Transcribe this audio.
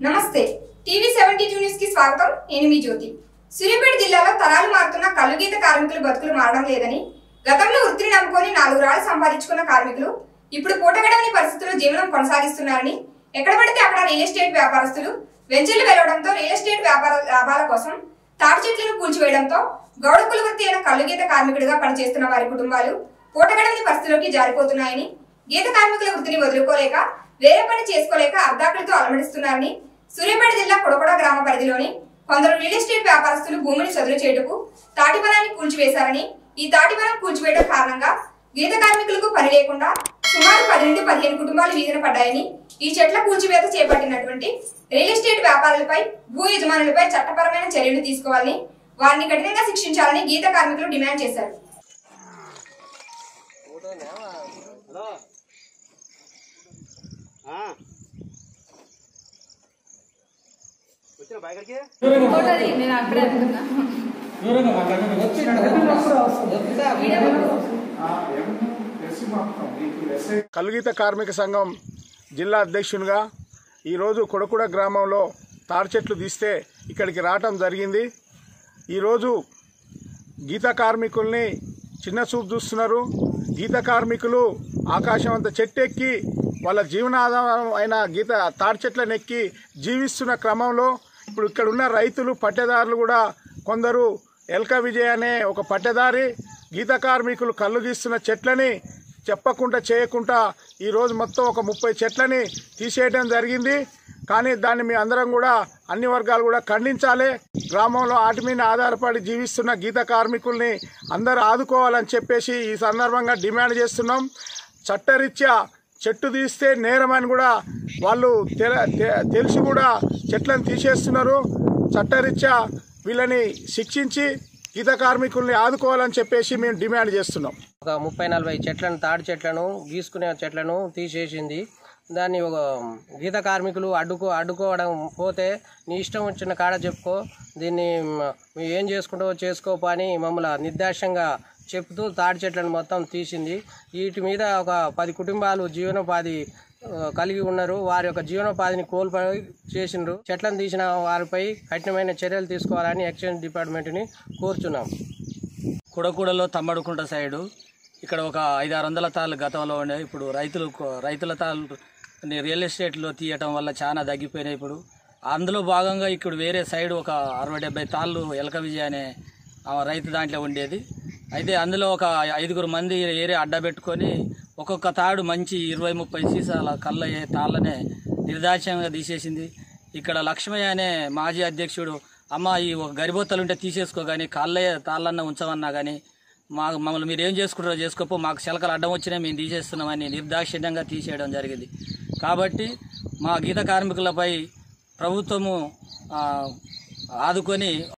నమస్తే TV seventy two news కి స్వాగతం నేను మీ జ్యోతి సూర్యాపేట జిల్లాలో తరాలు మారుతున్న కలుగీత కార్మికుల బతుకులు మారడం లేదని గతంలో వృత్తిని నమ్ముకొని నాలుగు రాళ్లు సంపాదించుకున్న కార్మికులు ఇప్పుడు పూటగడవని పరిస్థితుల్లో జీవనం కొనసాగిస్తున్నారని ఎక్కడ పడితే అక్కడ రియల్ ఎస్టేట్ వ్యాపారస్తులు వెంచర్లు వెలవడంతో రియల్ ఎస్టేట్ వ్యాపార లాభాల కోసం తాటి చెట్లను కూల్చివేయడంతో గౌడ కుల వృత్తి అయిన కల్లుగీత కార్మికుడిగా పనిచేస్తున్న వారి కుటుంబాలు పూటగడవని పరిస్థితిలోకి జారిపోతున్నాయని గీత కార్మికుల వృత్తిని వదులుకోలేక వేరే పని చేసుకోలేక అర్ధాకులతో అలమడిస్తున్నారని సూర్యాపేట జిల్లా కొడకొడ గ్రామ పరిధిలోని కొందరు రియల్ ఎస్టేట్ వ్యాపారస్తులు భూమిని చదును చేయుటకు తాటివనాన్ని కూల్చివేశారని ఈ తాటివనం కూల్చివేయడం కారణంగా గీత కార్మికులకు పని లేకుండా సుమారు పది నుండి పదిహేను కుటుంబాలు వీధిన పడ్డాయని ఈ చెట్ల కూల్చివేత చేపట్టినటువంటి రియల్ ఎస్టేట్ వ్యాపారులపై భూ యజమానులపై చట్టపరమైన చర్యలు తీసుకోవాలని వారిని కఠినంగా శిక్షించాలని గీత కార్మికులు డిమాండ్ చేశారు హలో ఆ. వచ్చిన బయటకి ఫోటోది నేను అక్కడే అనుకున్నా దూరంగా మాట్లాడండి వచ్చి కల్గీత కార్మిక సంఘం జిల్లా అధ్యక్షునిగా ఈరోజు కొడకుడ గ్రామంలో తాడి చెట్లు తీస్తే ఇక్కడికి రావటం జరిగింది ఈరోజు గీత కార్మికుల్ని చిన్న చూపు చూస్తున్నారు గీత కార్మికులు ఆకాశం అంత చెట్టు ఎక్కి వాళ్ళ జీవనాధారం అయిన గీత తాడి చెట్లను ఎక్కి జీవిస్తున్న క్రమంలో ఇప్పుడు ఇక్కడ ఉన్న రైతులు పట్టెదారులు కూడా కొందరు ఎల్క విజయ్ అనే ఒక పట్టెదారి గీత కార్మికులు కళ్ళు గీస్తున్న చెట్లని చెప్పకుండా చేయకుండా ఈరోజు మొత్తం ఒక ముప్పై చెట్లని తీసేయడం జరిగింది కానీ దాన్ని మీ అందరం కూడా అన్ని వర్గాలు కూడా ఖండించాలి గ్రామంలో వాటి మీద ఆధారపడి జీవిస్తున్న గీత కార్మికుల్ని అందరూ ఆదుకోవాలని చెప్పేసి ఈ సందర్భంగా డిమాండ్ చేస్తున్నాం చట్టరీత్యా చెట్టు తీస్తే నేరమని కూడా వాళ్ళు తెల- తె- తెలిసి కూడా చెట్లను తీసేస్తున్నారు చట్టరీత్యా వీళ్ళని శిక్షించి గీత కార్మికుల్ని ఆదుకోవాలని చెప్పేసి మేము డిమాండ్ చేస్తున్నాం ఒక ముప్పై నలభై చెట్లను తాడి చెట్లను గీసుకునే చెట్లను తీసేసింది దాన్ని ఒక గీత కార్మికులు అడ్డుకో అడ్డుకోవడం పోతే నీ ఇష్టం వచ్చిన కాడ చెప్పుకో దీన్ని మ, నువ్వు ఏం చేసుకుంటావో చేసుకోపో అని మమ్మల్ని నిర్దాక్ష్యంగా చెప్తూ తాడి చెట్లను మొత్తం తీసింది వీటి మీద ఒక పది కుటుంబాలు జీవనోపాధి ఆ, కలిగి ఉన్నారు వారి యొక్క జీవనోపాధిని కోల్పోయి చేసిండ్రు చెట్లను తీసిన వారిపై కఠినమైన చర్యలు తీసుకోవాలని ఎక్సైజ్ డిపార్ట్మెంట్ని కోరుచున్నాం కుడకూడలో తమ్మడుకుంట సైడు ఇక్కడ ఒక ఐదు ఆరు వందల తాళ్ళు గతంలో ఉండే ఇప్పుడు రైతులు కొ- రైతుల తాళ్ళు కొన్ని రియల్ ఎస్టేట్లో తీయటం వల్ల చాలా తగ్గిపోయినాయి ఇప్పుడు అందులో భాగంగా ఇక్కడ వేరే సైడ్ ఒక అరవై డెబ్బై తాళ్ళు ఎలక విజయ అనే ఆ రైతు దాంట్లో ఉండేది అయితే అందులో ఒక ఐదుగురు మంది ఏరే అడ్డ పెట్టుకొని ఒక్కొక్క తాడు మంచి ఇరవై ముప్పై సీసాల కళ్ళ తాళ్ళనే నిర్దాక్ష్యంగా తీసేసింది ఇక్కడ లక్ష్మయ్య అనే మాజీ అధ్యక్షుడు అమ్మ ఈ ఒక గరిబొత్తలు ఉంటే తీసేసుకో కానీ కాళ్ళే తాళ్ళన్న ఉంచమన్నా కానీ మా మమ్మల్ని మీరు ఏం చేసుకుంటారో చేసుకోపో మాకు శలకలు అడ్డం వచ్చినా మేము తీసేస్తున్నామని నిర్దాక్షిణ్యంగా తీసేయడం జరిగింది కాబట్టి మా గీత కార్మికులపై ప్రభుత్వము ఆ, ఆదుకొని